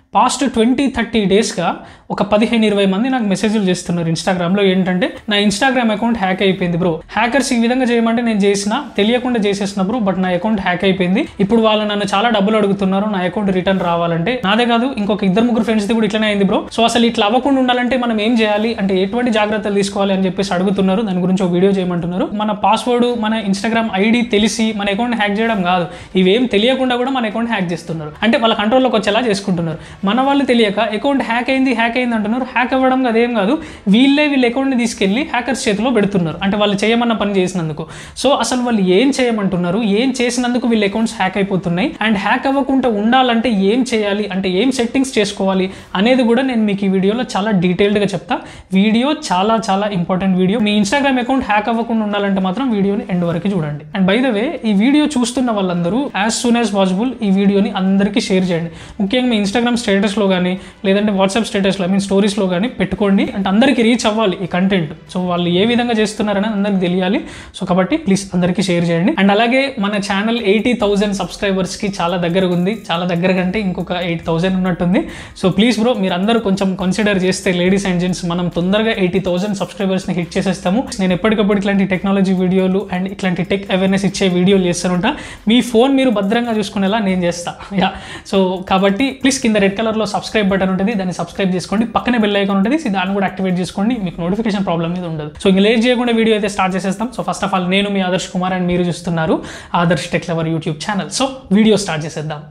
past twenty thirty డేస్గా ఒక పదిహేను ఇరవై మంది నాకు మెసేజ్లు చేస్తున్నారు ఇన్స్టాగ్రామ్లో ఏంటంటే నా ఇన్స్టాగ్రామ్ అకౌంట్ హ్యాక్ అయిపోయింది బ్రో హ్యాకర్స్ ఈ విధంగా చేయమంటే నేను చేసిన తెలియకుండా చేసేసిన బ్రో బట్ నా అకౌంట్ హ్యాక్ అయిపోయింది ఇప్పుడు వాళ్ళు నన్ను చాలా డబ్బులు అడుగుతున్నారు నా అకౌంట్ రిటర్న్ రావాలంటే నాదే కాదు ఇంకొక ఇద్దరు ముగ్గురు ఫ్రెండ్స్ది కూడా ఇట్లనే అయింది బ్రో సో అసలు ఇట్లా అవ్వకుండా ఉండాలంటే మనం ఏం చేయాలి అంటే ఎటువంటి జాగ్రత్తలు తీసుకోవాలి అని చెప్పేసి అడుగుతున్నారు దాని గురించి ఒక వీడియో చేయమంటున్నారు మన పాస్వర్డ్ మన ఇన్స్టాగ్రామ్ ఐడి తెలిసి మన అకౌంట్ హ్యాక్ చేయడం కాదు ఇవేం తెలియకుండా కూడా మన అకౌంట్ హ్యాక్ చేస్తున్నారు అంటే వాళ్ళ కంట్రోల్లోకి వచ్చేలా చేసుకుంటున్నారు మన వాళ్ళు తెలియక అకౌంట్ హ్యాక్ అయింది హ్యాక్ అయింది అంటున్నారు హ్యాక్ అవ్వడం అదేం కాదు వీళ్ళే వీళ్ళ అకౌంట్ని తీసుకెళ్లి హ్యాకర్స్ చేతిలో పెడుతున్నారు అంటే వాళ్ళు చేయమన్న పని చేసినందుకు సో అసలు వాళ్ళు ఏం చేయమంటున్నారు ఏం చేసినందుకు వీళ్ళ అకౌంట్స్ హ్యాక్ అయిపోతున్నాయి అండ్ హ్యాక్ అవ్వకుండా ఉండాలంటే ఏం చేయాలి అంటే ఏం సెట్టింగ్స్ చేసుకోవాలి అనేది కూడా నేను మీకు ఈ వీడియోలో చాలా డీటెయిల్డ్గా చెప్తా వీడియో చాలా చాలా ఇంపార్టెంట్ వీడియో మీ ఇన్స్టాగ్రామ్ అకౌంట్ హ్యాక్ అవ్వకుండా ఉండాలంటే మాత్రం వీడియోని ఎండ్ వరకు చూడండి అండ్ బై ద వే ఈ వీడియో చూస్తున్న వాళ్ళందరూ యాజ్ సూన్ యాజ్ పాసిబుల్ ఈ వీడియోని అందరికీ షేర్ చేయండి ముఖ్యంగా మీ ఇన్స్టాగ్రామ్ స్టేటస్లో కానీ లేదంటే వాట్సాప్ స్టేటస్లో ఐ మీన్ స్టోరీస్లో కానీ పెట్టుకోండి అంటే అందరికీ రీచ్ అవ్వాలి ఈ కంటెంట్ సో వాళ్ళు ఏ విధంగా చేస్తున్నారని అందరికి తెలియాలి సో కాబట్టి ప్లీజ్ అందరికీ షేర్ చేయండి అండ్ అలాగే మన ఛానల్ ఎయిటీ థౌసండ్ సబ్స్క్రైబర్స్కి చాలా దగ్గరగా ఉంది చాలా దగ్గర కంటే ఇంకొక ఎయిట్ థౌసండ్ ఉన్నట్టుంది సో ప్లీజ్ బ్రో మీరు అందరూ కొంచెం కన్సిడర్ చేస్తే లేడీస్ అండ్ జెంట్స్ మనం తొందరగా ఎయిటీ థౌసండ్ సబ్స్క్రైబర్స్ని హిట్ చేసేస్తాము నేను ఎప్పటికప్పుడు ఇట్లాంటి టెక్నాలజీ వీడియోలు అండ్ ఇట్లాంటి టెక్ అవేర్నెస్ ఇచ్చే వీడియోలు చేస్తానుంటా మీ ఫోన్ మీరు భద్రంగా చూసుకునేలా నేను చేస్తా యా సో కాబట్టి ప్లీజ్ కింద రెడ్ కలర్లో సబ్స్క్రైబ్ బటన్ ఉంటుంది దాన్ని సబ్స్క్రైబ్ చేసుకోండి పక్కనే బెల్ ఐకాన్ ఉంటుంది సో దాన్ని కూడా యాక్టివేట్ చేసుకోండి మీకు నోటిఫికేషన్ ప్రాబ్లం మీద ఉండదు సో ఇంక లేట్ చేయకుండా వీడియో అయితే స్టార్ట్ చేసేస్తాం సో ఫస్ట్ ఆఫ్ ఆల్ నేను మీ ఆదర్శ్ కుమార్ అండ్ మీరు చూస్తున్నారు Adarsh tech lover YouTube channel so video start చేసేద్దాం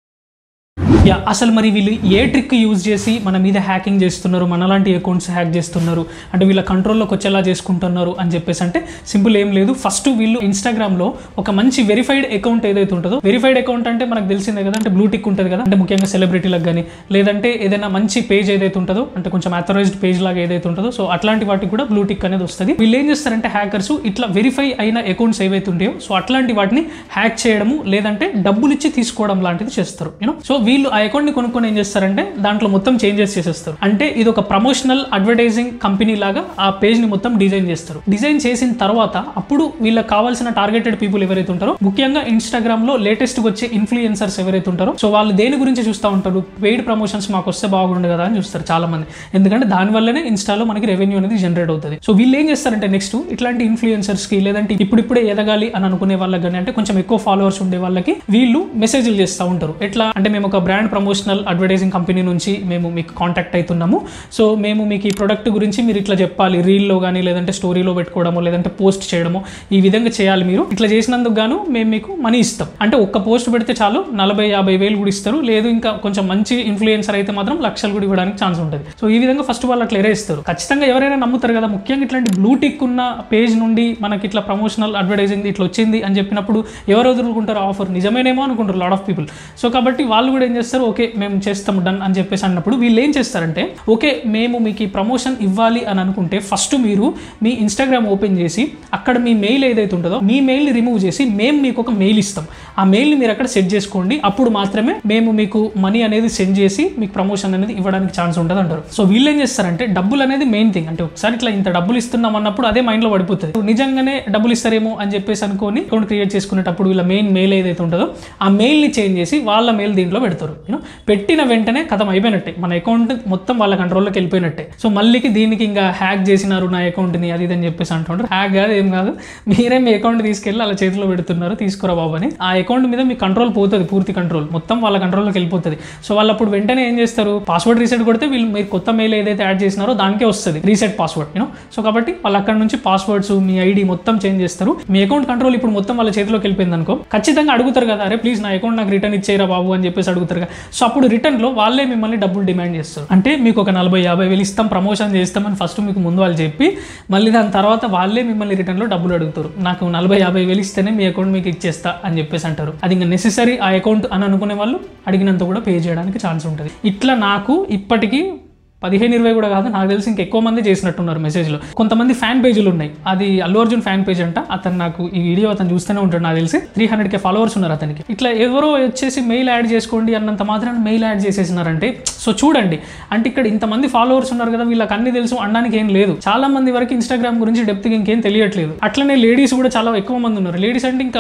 యా అసలు మరి వీళ్ళు ఏ ట్రిక్ యూజ్ చేసి మన మీద హ్యాకింగ్ చేస్తున్నారు మనలాంటి అకౌంట్స్ హ్యాక్ చేస్తున్నారు అంటే వీళ్ళ కంట్రోల్లోకి వచ్చేలా చేసుకుంటున్నారు అని చెప్పేసి అంటే సింపుల్ ఏం లేదు ఫస్ట్ వీళ్ళు ఇన్స్టాగ్రామ్లో ఒక మంచి వెరిఫైడ్ అకౌంట్ ఏదైతే ఉంటుందో వెరిఫైడ్ అకౌంట్ అంటే మనకు తెలిసిందే కదా అంటే బ్లూ టిక్ ఉంటుంది కదా అంటే ముఖ్యంగా సెలబ్రిటీలకు కానీ లేదంటే ఏదైనా మంచి పేజ్ ఏదైతే ఉంటుందో అంటే కొంచెం అథరైజ్డ్ పేజ్ లాగా ఏదైతే ఉంటుందో సో అట్లాంటి వాటికి కూడా బ్లూ టిక్ అనేది వస్తుంది వీళ్ళు ఏం చేస్తారంటే హ్యాకర్స్ ఇట్లా వెరిఫై అయిన అకౌంట్స్ ఏవైతే ఉంటాయో సో అట్లాంటి వాటిని హ్యాక్ చేయడము లేదంటే డబ్బులు ఇచ్చి తీసుకోవడం లాంటిది చేస్తారు యూనో సో వీళ్ళు ఆ అకౌంట్ని కొనుక్కొని ఏం చేస్తారంటే దాంట్లో మొత్తం చేంజెస్ చేసేస్తారు అంటే ఇది ఒక ప్రమోషనల్ అడ్వర్టైజింగ్ కంపెనీ లాగా ఆ పేజ్ని మొత్తం డిజైన్ చేస్తారు డిజైన్ చేసిన తర్వాత అప్పుడు వీళ్ళకి కావాల్సిన టార్గెటెడ్ పీపుల్ ఎవరైతే ఉంటారో ముఖ్యంగా ఇన్స్టాగ్రామ్ లో లేటెస్ట్ వచ్చే ఇన్ఫ్లుయెన్సర్స్ ఎవరైతే ఉంటారో సో వాళ్ళు దేని గురించి చూస్తూ ఉంటారు పెయిడ్ ప్రమోషన్స్ మాకు వస్తే బాగుండు కదా అని చూస్తారు చాలా మంది ఎందుకంటే దాని వల్లనే ఇన్స్టాలో మనకి రెవెన్యూ అనేది జనరేట్ అవుతుంది సో వీళ్ళు ఏం చేస్తారంటే నెక్స్ట్ ఇట్లాంటి ఇన్ఫ్లుయెన్సర్స్ కి లేదంటే ఇప్పుడిప్పుడే ఎదగాలి అని అనుకునే వాళ్ళకి కానీ అంటే కొంచెం ఎక్కువ ఫాలోవర్స్ ఉండే వాళ్ళకి వీళ్ళు మెసేజ్లు చేస్తూ ఉంటారు ఎట్లా అంటే మేము ఒక బ్రాండ్ ప్రమోషనల్ అడ్వర్టైజింగ్ కంపెనీ నుంచి మేము మీకు కాంటాక్ట్ అవుతున్నాము సో మేము మీకు ఈ ప్రొడక్ట్ గురించి మీరు ఇట్లా చెప్పాలి రీల్లో కానీ లేదంటే స్టోరీలో పెట్టుకోవడమో లేదంటే పోస్ట్ చేయడమో ఈ విధంగా చేయాలి మీరు ఇట్లా చేసినందుకు గాను మేము మీకు మనీ ఇస్తాం అంటే ఒక్క పోస్ట్ పెడితే చాలు నలభై యాభై వేలు కూడా ఇస్తారు లేదు ఇంకా కొంచెం మంచి ఇన్ఫ్లుయెన్సర్ అయితే మాత్రం లక్షలు కూడా ఇవ్వడానికి ఛాన్స్ ఉంటుంది సో ఈ విధంగా ఫస్ట్ వాళ్ళు అట్లా ఇస్తారు ఖచ్చితంగా ఎవరైనా నమ్ముతారు కదా ముఖ్యంగా ఇట్లాంటి బ్లూ టిక్ ఉన్న పేజ్ నుండి మనకి ఇట్లా ప్రమోషనల్ అడ్వర్టైజింగ్ ఇట్లా వచ్చింది అని చెప్పినప్పుడు ఎవరు వదులుకుంటారు ఆఫర్ నిజమేనేమో అనుకుంటారు లాట్ ఆఫ్ పీపుల్ సో కాబట్టి వాళ్ళు కూడా ఏం చేస్తారు ఓకే మేము చేస్తాము డన్ అని చెప్పేసి అన్నప్పుడు వీళ్ళు ఏం చేస్తారంటే ఓకే మేము మీకు ఈ ప్రమోషన్ ఇవ్వాలి అని అనుకుంటే ఫస్ట్ మీరు మీ ఇన్స్టాగ్రామ్ ఓపెన్ చేసి అక్కడ మీ మెయిల్ ఏదైతే ఉంటుందో మీ మెయిల్ని రిమూవ్ చేసి మేము మీకు ఒక మెయిల్ ఇస్తాం ఆ మెయిల్ని మీరు అక్కడ సెట్ చేసుకోండి అప్పుడు మాత్రమే మేము మీకు మనీ అనేది సెండ్ చేసి మీకు ప్రమోషన్ అనేది ఇవ్వడానికి ఛాన్స్ ఉంటుంది అంటారు సో వీళ్ళు ఏం చేస్తారంటే డబ్బులు అనేది మెయిన్ థింగ్ అంటే ఒకసారి ఇట్లా ఇంత డబ్బులు ఇస్తున్నాం అన్నప్పుడు అదే మైండ్లో పడిపోతుంది నిజంగానే డబ్బులు ఇస్తారేమో అని చెప్పేసి అనుకొని అకౌంట్ క్రియేట్ చేసుకునేటప్పుడు వీళ్ళ మెయిన్ మెయిల్ ఏదైతే ఉంటుందో ఆ మెయిల్ని చేంజ్ చేసి వాళ్ళ మెయిల్ దీంట్లో పెడతారు యూనో పెట్టిన వెంటనే కథం అయిపోయినట్టే మన అకౌంట్ మొత్తం వాళ్ళ కంట్రోల్లోకి వెళ్ళిపోయినట్టే సో మళ్ళీకి దీనికి ఇంకా హ్యాక్ చేసినారు నా అకౌంట్ని అది ఇది అని చెప్పేసి అంటుంటారు హ్యాక్ కాదు ఏం కాదు మీరే మీ అకౌంట్ తీసుకెళ్ళి అలా చేతిలో పెడుతున్నారు తీసుకురా బాబు అని ఆ అకౌంట్ మీద మీ కంట్రోల్ పోతుంది పూర్తి కంట్రోల్ మొత్తం వాళ్ళ కంట్రోల్లోకి వెళ్ళిపోతుంది సో వాళ్ళు అప్పుడు వెంటనే ఏం చేస్తారు పాస్వర్డ్ రీసెట్ కొడితే వీళ్ళు మీరు కొత్త మెయిల్ ఏదైతే యాడ్ చేసినారో దానికే వస్తుంది రీసెట్ పాస్వర్డ్ యూనో సో కాబట్టి వాళ్ళు అక్కడ నుంచి పాస్వర్డ్స్ మీ ఐడి మొత్తం చేంజ్ చేస్తారు మీ అకౌంట్ కంట్రోల్ ఇప్పుడు మొత్తం వాళ్ళ చేతిలోకి వెళ్ళిపోయింది అనుకో ఖచ్చితంగా అడుగుతారు కదా అరే ప్లీజ్ నా అకౌంట్ నాకు రిటర్న్ ఇచ్చేయరా బాబు అని చెప్పేసి అడుగుతారు కదా సో అప్పుడు రిటర్న్లో వాళ్ళే మిమ్మల్ని డబ్బులు డిమాండ్ చేస్తారు అంటే మీకు ఒక నలభై యాభై వేలు ఇస్తాం ప్రమోషన్ చేస్తామని ఫస్ట్ మీకు ముందు వాళ్ళు చెప్పి మళ్ళీ దాని తర్వాత వాళ్ళే మిమ్మల్ని రిటర్న్లో డబ్బులు అడుగుతారు నాకు నలభై యాభై వేలు ఇస్తేనే మీ అకౌంట్ మీకు ఇచ్చేస్తా అని చెప్పేసి అంటారు అది ఇంకా నెసెసరీ ఆ అకౌంట్ అని అనుకునే వాళ్ళు అడిగినంత కూడా పే చేయడానికి ఛాన్స్ ఉంటుంది ఇట్లా నాకు ఇప్పటికీ పదిహేను ఇరవై కూడా కాదు నాకు తెలిసి ఇంకా ఎక్కువ మంది చేసినట్టున్నారు మెసేజ్లో కొంతమంది ఫ్యాన్ పేజీలు ఉన్నాయి అది అల్లు అర్జున్ ఫ్యాన్ పేజ్ అంట అతను నాకు ఈ వీడియో అతను చూస్తూనే ఉంటాడు నాకు తెలిసి త్రీ హండ్రెడ్ కే ఫాలోవర్స్ ఉన్నారు అతనికి ఇట్లా ఎవరో వచ్చేసి మెయిల్ యాడ్ చేసుకోండి అన్నంత మాత్రాన్ని మెయిల్ యాడ్ చేసేసినారంటే సో చూడండి అంటే ఇక్కడ ఇంతమంది ఫాలోవర్స్ ఉన్నారు కదా వీళ్ళకి అన్ని తెలుసు అనడానికి ఏం లేదు చాలా మంది వరకు ఇన్స్టాగ్రామ్ గురించి డెప్త్గా ఇంకేం తెలియట్లేదు అట్లనే లేడీస్ కూడా చాలా ఎక్కువ మంది ఉన్నారు లేడీస్ అంటే ఇంకా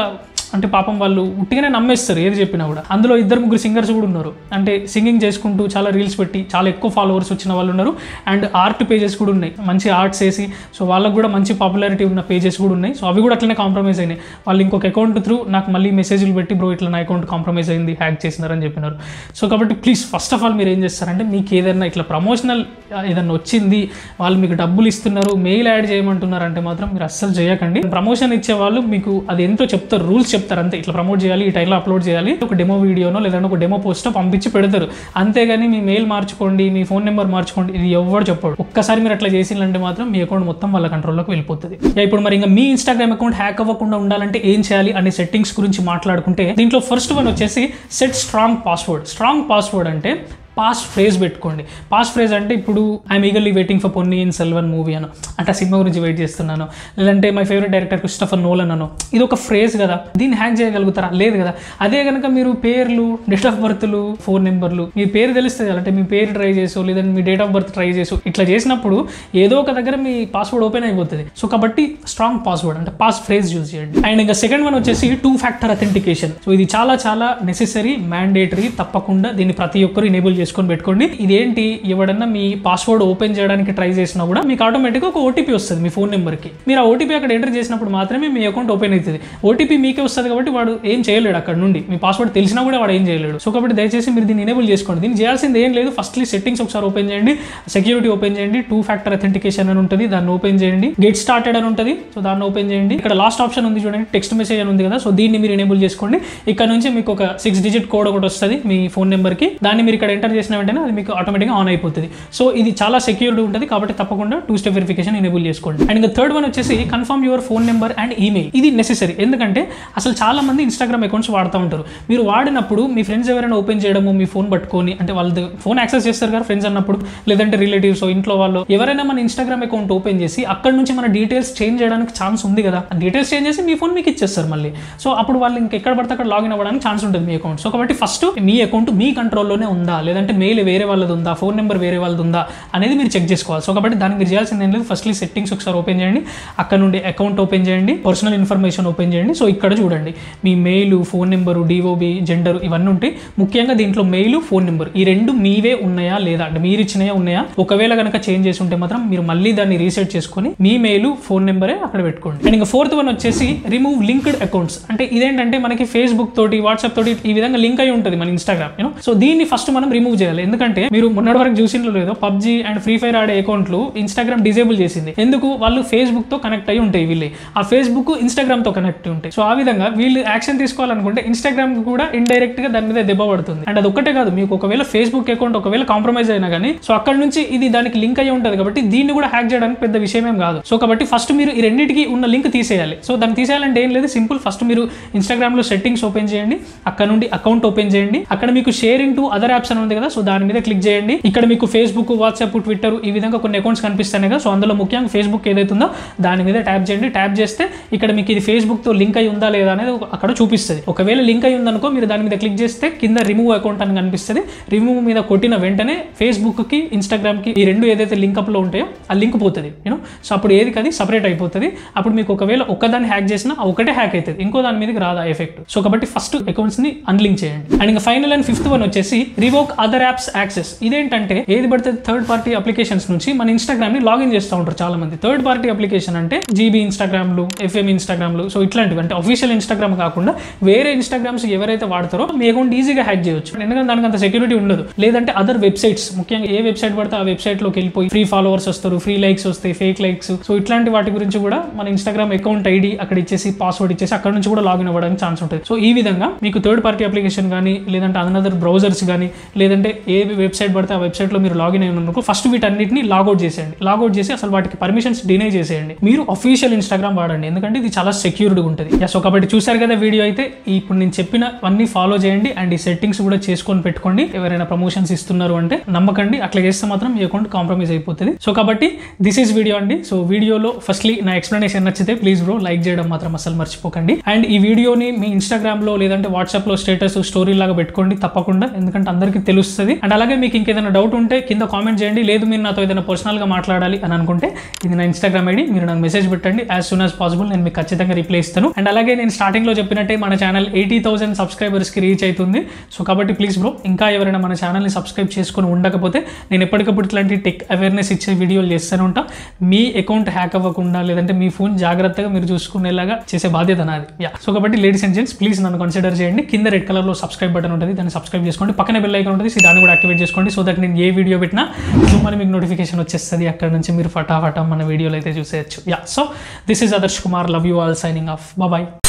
అంటే పాపం వాళ్ళు ఉట్టిగానే నమ్మేస్తారు ఏది చెప్పినా కూడా అందులో ఇద్దరు ముగ్గురు సింగర్స్ కూడా ఉన్నారు అంటే సింగింగ్ చేసుకుంటూ చాలా రీల్స్ పెట్టి చాలా ఎక్కువ ఫాలోవర్స్ వచ్చిన వాళ్ళు ఉన్నారు అండ్ ఆర్ట్ పేజెస్ కూడా ఉన్నాయి మంచి ఆర్ట్స్ వేసి సో వాళ్ళకు కూడా మంచి పాపులారిటీ ఉన్న పేజెస్ కూడా ఉన్నాయి సో అవి కూడా అట్లనే కాంప్రమైజ్ అయినాయి వాళ్ళు ఇంకొక అకౌంట్ త్రూ నాకు మళ్ళీ మెసేజ్లు పెట్టి బ్రో ఇట్లా నా అకౌంట్ కాంప్రమైజ్ అయింది హ్యాక్ చేసినారని చెప్పినారు సో కాబట్టి ప్లీజ్ ఫస్ట్ ఆఫ్ ఆల్ మీరు ఏం చేస్తారంటే మీకు ఏదైనా ఇట్లా ప్రమోషనల్ ఏదైనా వచ్చింది వాళ్ళు మీకు డబ్బులు ఇస్తున్నారు మెయిల్ యాడ్ చేయమంటున్నారు అంటే మాత్రం మీరు అస్సలు చేయకండి ప్రమోషన్ ఇచ్చే వాళ్ళు మీకు అది ఎంతో చెప్తారు రూల్స్ చెప్తారు అంతే ఇట్లా ప్రమోట్ చేయాలి ఈ టైంలో అప్లోడ్ చేయాలి ఒక డెమో వీడియోనో లేదంటే ఒక డెమో పోస్టో పంపించి పెడతారు అంతేగాని మీ మెయిల్ మార్చుకోండి మీ ఫోన్ నెంబర్ మార్చుకోండి ఇది ఎవరు చెప్పాడు ఒక్కసారి మీరు అట్లా చేసిందంటే మాత్రం మీ అకౌంట్ మొత్తం వాళ్ళ కంట్రోల్లోకి వెళ్ళిపోతుంది యా, ఇప్పుడు మరి ఇంకా మీ ఇన్స్టాగ్రామ్ అకౌంట్ హ్యాక్ అవ్వకుండా ఉండాలంటే ఏం చేయాలి అనే సెట్టింగ్స్ గురించి మాట్లాడుకుంటే దీంట్లో ఫస్ట్ వన్ వచ్చేసి set strong password strong password అంటే పాస్ ఫ్రేజ్ పెట్టుకోండి పాస్ ఫ్రేజ్ అంటే ఇప్పుడు I'm eagerly waiting for Ponniyin Selvan movie అను అంటే ఆ సినిమా గురించి వెయిట్ చేస్తున్నాను లేదంటే my favourite director Christopher Nolan అను ఇది ఒక ఫ్రేజ్ కదా దీన్ని హ్యాక్ చేయగలుగుతారా లేదు కదా అదే కనుక మీరు పేర్లు డేట్ ఆఫ్ బర్త్లు ఫోన్ నెంబర్లు మీ పేరు తెలుస్తుంది కదా అంటే మీ పేరు ట్రై చేసో లేదంటే మీ డేట్ ఆఫ్ బర్త్ ట్రై చేసో ఇట్లా చేసినప్పుడు ఏదో ఒక దగ్గర మీ పాస్వర్డ్ ఓపెన్ అయిపోతుంది సో కాబట్టి స్ట్రాంగ్ పాస్వర్డ్ అంటే పాస్ ఫ్రేజ్ యూజ్ చేయండి అండ్ ఇంకా సెకండ్ వన్ వచ్చేసి టూ ఫ్యాక్టర్ అథెంటికేషన్ సో ఇది చాలా చాలా నెసెసరీ మ్యాండేటరీ తప్పకుండా దీన్ని ప్రతి ఒక్కరు ఎనేబుల్ చేసుకొని పెట్టుకోండి ఇదేంటి ఎవడన్నా మీ పాస్వర్డ్ ఓపెన్ చేయడానికి ట్రై చేసినా కూడా మీకు ఆటోమేటిక్గా ఒక ఓటీపీ వస్తుంది మీ ఫోన్ నెంబర్కి మీరు ఆ ఓటీపీ అక్కడ ఎంటర్ చేసినప్పుడు మాత్రమే మీ అకౌంట్ ఓపెన్ అవుతుంది ఓటీపీ మీకే వస్తుంది కాబట్టి వాడు ఏం చేయలేడు అక్కడ నుండి మీ పాస్వర్డ్ తెలిసినా కూడా వాడు ఏం చేయలేడు సో కాబట్టి దయచేసి మీరు దీన్ని ఎనేబుల్ చేసుకోండి దీన్ని చేయాల్సింది ఏం లేదు ఫస్ట్లీ సెట్టింగ్స్ ఒకసారి ఓపెన్ చేయండి సెక్యూరిటీ ఓపెన్ చేయండి టూ ఫ్యాక్టర్ అథెంటికేషన్ అని ఉంటుంది దాన్ని ఓపెన్ చేయండి గెట్ స్టార్టెడ్ అని ఉంటుంది సో దాన్ని ఓపెన్ చేయండి ఇక్కడ లాస్ట్ ఆప్షన్ ఉంది చూడండి టెక్స్ట్ మెసేజ్ అని ఉంది కదా సో దీన్ని మీరు ఎనేబుల్ చేసుకోండి ఇక్కడ నుంచి మీకు ఒక సిక్స్ డిజిట్ కోడ్ ఒకటి వస్తుంది మీ ఫోన్ నెంబర్కి దాన్ని మీరు ఇక్కడ ఎంటర్ చేసిన వెంటనే అది మీకు ఆటోమేటిక్గా ఆన్ అయిపోతుంది సో ఇది చాలా సెక్యూర్డ్ ఉంటుంది కాబట్టి తప్పకుండా టూ స్టెప్ వెరిఫికేషన్ ఎనేబుల్ చేసుకోండి అండ్ ఇంకా థర్డ్ వన్ వచ్చేసి confirm your phone number and email ఇది నెసెసరీ ఎందుకంటే అసలు చాలా మంది ఇన్స్టాగ్రామ్ అకౌంట్స్ వాడుతూ ఉంటారు మీరు వాడినప్పుడు మీ ఫ్రెండ్స్ ఎవరైనా ఓపెన్ చేయడము మీ ఫోన్ పట్టుకొని అంటే వాళ్ళ ఫోన్ యాక్సెస్ చేస్తారు కదా ఫ్రెండ్స్ అన్నప్పుడు లేదంటే రిలేటివ్స్ ఇంట్లో వాళ్ళు ఎవరైనా మన ఇన్స్టాగ్రామ్ అకౌంట్ ఓపెన్ చేసి అక్కడ నుంచి మన డీటెయిల్స్ చేంజ్ చేయడానికి ఛాన్స్ ఉంది కదా ఆ డీటెయిల్స్ చేంజ్ చేసి మీ ఫోన్ మీకు ఇచ్చేస్తారు మళ్ళీ సో అప్పుడు వాళ్ళు ఇంకెక్కడ పడితే అక్కడ లాగిన్ అవ్వడానికి ఛాన్స్ ఉంటుంది మీ అకౌంట్ సో కాబట్టి ఫస్ట్ మీ అకౌంట్ మీ కంట్రోల్లోనే ఉందా లేదంటే మెయిల్ వేరే వాళ్ళది ఉందా ఫోన్ నెంబర్ వేరే వాళ్ళది ఉందా అనేది మీరు చెక్ చేసుకోవాలి సో కాబట్టి దానికి మీరు చేయాల్సింది ఏం లేదు ఫస్ట్లీ సెట్టింగ్స్ ఒకసారి ఓపెన్ చేయండి అక్కడ నుండి అకౌంట్ ఓపెన్ చేయండి పర్సనల్ ఇన్ఫర్మేషన్ ఓపెన్ చేయండి సో ఇక్కడ చూడండి మీ mail phone number DOB gender ఇవన్నీ ఉంటాయి ముఖ్యంగా దీంట్లో మెయిల్ ఫోన్ నెంబర్ ఈ రెండు మీవే ఉన్నాయా లేదా అంటే మీరు ఇచ్చినయా ఉన్నాయా ఒకవేళ కనుక చేంజ్ చేసి ఉంటే మాత్రం మీరు మళ్ళీ దాన్ని రీసెట్ చేసుకొని మీ మెయిల్ ఫోన్ నెంబరే అక్కడ పెట్టుకోండి అండ్ ఇంకా ఫోర్త్ వన్ వచ్చేసి రిమూవ్ లింక్డ్ అకౌంట్స్ అంటే ఇదేంటంటే మనకి ఫేస్బుక్ తోటి వాట్సాప్ తోటి ఈ విధంగా లింక్ అయి ఉంటుంది మన ఇన్స్టాగ్రామ్ యూనో సో దీన్ని ఫస్ట్ మనం రిమూవ్ చేయాలి ఎందుకంటే మీరు మొన్నటి వరకు చూసిందో లేదో పబ్జీ అండ్ ఫ్రీ ఫైర్ ఆడే అకౌంట్లు ఇన్స్టాగ్రామ్ డిజేబుల్ చేసింది ఎందుకు వాళ్ళు ఫేస్బుక్ తో కనెక్ట్ అయి ఉంటాయి వీళ్ళు ఆ ఫేస్బుక్ ఇన్స్టాగ్రామ్ తో కనెక్ట్ ఉంటాయి సో ఆ విధంగా వీళ్ళు యాక్షన్ తీసుకోవాలనుకుంటే ఇన్స్టాగ్రామ్ కూడా ఇండైరెక్ట్ గా దాని మీద దెబ్బ పడుతుంది అండ్ అది ఒక్కటే కాదు మీకు ఒకవేళ ఫేస్బుక్ అకౌంట్ ఒకవేళ కాంప్రమైజ్ అయినా కానీ సో అక్కడ నుంచి ఇది దానికి లింక్ అయ్యి ఉంటుంది కాబట్టి దీన్ని కూడా హ్యాక్ చేయడానికి పెద్ద విషయం ఏం కాదు సో కాబట్టి ఫస్ట్ మీరు ఈ రెండింటికి ఉన్న లింక్ తీసేయాలి సో దాన్ని తీసేయాలంటే ఏం లేదు సింపుల్ ఫస్ట్ మీరు ఇన్స్టాగ్రామ్ లో సెట్టింగ్స్ ఓపెన్ చేయండి అక్కడ నుండి అకౌంట్ ఓపెన్ చేయండి అక్కడ మీకు షేరింగ్ టు అదర్ యాప్స్ అని ఉంది కదా సో దాని మీద క్లిక్ చేయండి ఇక్కడ మీకు ఫేస్బుక్ వాట్సాప్ ట్విట్టర్ ఈ విధంగా కొన్ని అకౌంట్స్ కనిపిస్తాయి కదా సో అందులో ముఖ్యంగా ఫేస్బుక్ ఏదైతే ఉందో దాని మీద ట్యాప్ చేయండి ట్యాప్ చేస్తే ఇక్కడ మీకు ఇది ఫేస్బుక్ తో లింక్ అయి ఉందా లేదా అనేది ఒక- అక్కడ చూపిస్తుంది ఒకవేళ లింక్ అయి ఉందనుకో మీరు దాని మీద క్లిక్ చేస్తే కింద రిమూవ్ అకౌంట్ అని కనిపిస్తుంది రిమూవ్ మీద కొట్టిన వెంటనే ఫేస్బుక్ కి ఇన్స్టాగ్రామ్ కి ఈ రెండు ఏదైతే లింక్ అప్ లో ఉంటాయో ఆ లింక్ పోతుంది యూనో సో అప్పుడు ఏది కది సపరేట్ అయిపోతుంది అప్పుడు మీకు ఒకవేళ ఒక్కదాన్ని హ్యాక్ చేసినా ఆ ఒకటే హ్యాక్ అవుతుంది ఇంకో దాని మీదకి రాదు ఆ ఎఫెక్ట్ సో కాబట్టి ఫస్ట్ అకౌంట్స్ ని అన్లింక్ చేయండి అండ్ ఇంకా ఫైనల్ అండ్ ఫిఫ్త్ వన్ వచ్చేసి రివోక్ అదర్ యాప్స్ యాక్సెస్ ఇదేంటంటే ఏది పడితే థర్డ్ పార్టీ అప్లికేషన్స్ నుంచి మన ఇన్స్టాగ్రామ్ ని లాగిన్ చేస్తూ ఉంటారు చాలా మంది థర్డ్ పార్టీ అప్లికేషన్ అంటే జీబీ ఇన్స్టాగ్రామ్లు ఎఫ్ఎం ఇన్స్టాగ్రామ్లు సో ఇట్లాంటివి అంటే అఫీషియల్ ఇన్స్టాగ్రామ్ కాకుండా వేరే ఇన్స్టాగ్రామ్స్ ఎవరైతే వాడతారో మీ అకౌంట్ ఈజీగా హ్యాక్ చేయొచ్చు ఎందుకంటే దానికి అంత సెక్యూరిటీ ఉండదు లేదంటే అదర్ వెబ్సైట్స్ ముఖ్యంగా ఏ వెబ్సైట్ పడితే ఆ వెబ్సైట్ లోకి వెళ్ళిపోయి ఫ్రీ ఫాలోవర్స్ వస్తారు ఫ్రీ లైక్స్ వస్తాయి ఫేక్ లైక్స్ సో ఇట్లాంటి వాటి గురించి కూడా మన ఇన్స్టాగ్రామ్ అకౌంట్ ఐడి అక్కడ ఇచ్చేసి పాస్వర్డ్ ఇచ్చేసి అక్కడ నుంచి కూడా లాగిన్ అవ్వడానికి ఛాన్స్ ఉంటుంది సో ఈ విధంగా మీకు థర్డ్ పార్టీ అప్లికేషన్ కానీ లేదంటే అనదర్ బ్రౌజర్స్ కానీ లేదంటే ఏ వెబ్సైట్ పడితే ఆ వెబ్సైట్ లో మీరు లాగిన్ అయిన అనుకో ఫస్ట్ వీటన్నిటిని లాగౌట్ చేసేయండి లాగౌట్ చేసి అసలు వాటికి పర్మిషన్స్ డినై చేసేయండి మీరు అఫీషియల్ ఇన్స్టాగ్రామ్ వాడండి ఎందుకంటే ఇది చాలా సెక్యూర్డ్ ఉంటుంది సో కాబట్టి చూసారు కదా వీడియో అయితే ఇప్పుడు నేను చెప్పిన అన్ని ఫాలో చేయండి అండ్ ఈ సెట్టింగ్స్ కూడా చేసుకొని పెట్టుకోండి ఎవరైనా ప్రమోషన్స్ ఇస్తున్నారు అంటే నమ్మకండి అట్లా చేస్తే మాత్రం మీ అకౌంట్ కాంప్రమైజ్ అయిపోతుంది సో కాబట్టి దిస్ ఈస్ వీడియో అండి సో వీడియోలో ఫస్ట్లీ నా ఎక్స్ప్లెనేషన్ నచ్చితే ప్లీజ్ బ్రో లైక్ చేయడం మాత్రం అసలు మర్చిపోకండి అండ్ ఈ వీడియోని మీ ఇన్స్టాగ్రామ్ లో లేదంటే వాట్సాప్ లో స్టేటస్ స్టోరీ లాగా పెట్టుకోండి తప్పకుండా ఎందుకంటే అందరికీ తెలుస్తుంది తెలుస్తుంది అండ్ అలాగే మీకు ఇంకేదైనా డౌట్ ఉంటే కింద కామెంట్ చేయండి లేదు మీరు నాతో ఏదైనా పర్సనల్గా మాట్లాడాలి అని అనుకుంటే ఇది నా ఇన్స్టాగ్రామ్ ఐడి మీరు నాకు మెసేజ్ పెట్టండి యాజ్ సూన్ యాజ్ పాసిబుల్ నేను మీకు ఖచ్చితంగా రిప్లై ఇస్తాను అండ్ అలాగే నేను స్టార్టింగ్లో చెప్పినట్టే మన ఛానల్ ఎయిటీ థౌసండ్ సబ్స్క్రైబర్స్కి రీచ్ అవుతుంది సో కాబట్టి ప్లీజ్ బ్రో ఇంకా ఎవరైనా మన ఛానల్ని సబ్స్క్రైబ్ చేసుకొని ఉండకపోతే నేను ఎప్పటికప్పుడు ఇట్లాంటి టెక్ అవేర్నెస్ ఇచ్చే వీడియోలు చేస్తూనే ఉంటా మీ అకౌంట్ హ్యాక్ అవ్వకుండా లేదంటే మీ ఫోన్ జాగ్రత్తగా మీరు చూసుకునేలాగా చేసే బాధ్యత నాది యా సో కాబట్టి లేడీస్ అండ్ జెంట్స్ ప్లీజ్ నన్ను కన్సిడర్ చేయండి కింద రెడ్ కలర్లో సబ్స్క్రైబ్ బటన్ ఉంటుంది దాన్ని సబ్స్క్రైబ్ చేసుకోండి పక్కన బెల్ ఐకాన్ ఉంటుంది సో దాన్ని కూడా యాక్టివేట్ చేసుకోండి సో దట్ నేను ఏ వీడియో పెట్టినా జూమ్ మీకు నోటిఫికేషన్ వచ్చేస్తుంది అక్కడ నుంచి మీరు ఫటాఫటా మన వీడియోలు అయితే చూసేయచ్చు yeah so this is Adarsh Kumar love you all signing off bye